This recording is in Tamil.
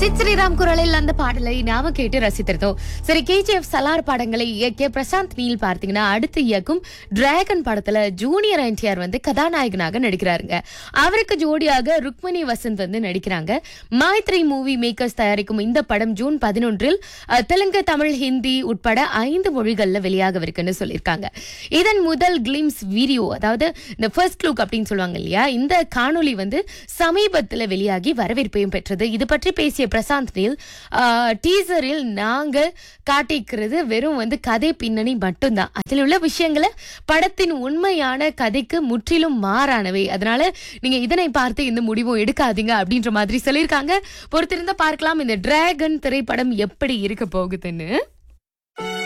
சித் ஸ்ரீராம் குரலில் அந்த பாடலை நாம கேட்டு ரசித்திருந்தோம் சரி கேஜிஎஃப் சலார் படங்களை இயக்கிய பிரசாந்த் நீல் பார்த்தீங்கன்னா அடுத்து இயக்கும் டிராகன் படத்துல ஜூனியர் என்டிஆர் வந்து கதாநாயகனாக நடிக்கிறாருங்க அவருக்கு ஜோடியாக ருக்மணி வசந்த் வந்து நடிக்கிறாங்க மைத்ரி மூவி மேக்கர்ஸ் தயாரிக்கும் இந்த படம் ஜூன் பதினொன்றில் அஹ், தெலுங்கு தமிழ் ஹிந்தி உட்பட ஐந்து மொழிகள்ல வெளியாகவிருக்குன்னு சொல்லியிருக்காங்க இதன் முதல் கிளிம்ஸ் வீடியோ அதாவது இந்த ஃபர்ஸ்ட் லுக் அப்படின்னு சொல்லுவாங்க இல்லையா இந்த காணொளி வந்து சமீபத்தில் வெளியாகி வரவேற்பையும் பெற்றது இது பற்றி பேசிய பிரசாந்த் நீல் டீசரில் நாங்க காட்டிக்கிறது வெறும் வந்து கதை பின்னணி மட்டும்தான் அதில் உள்ள விஷயங்களை படத்தின் உண்மையான கதைக்கு முற்றிலும் மாறானவை அதனால நீங்க இதனை பார்த்து இந்த முடிவும் எடுக்காதீங்க அப்படின்ற மாதிரி சொல்லியிருக்காங்க பொறுத்திருந்தா பார்க்கலாம் இந்த டிராகன் திரைப்படம் எப்படி இருக்க போகுதுன்னு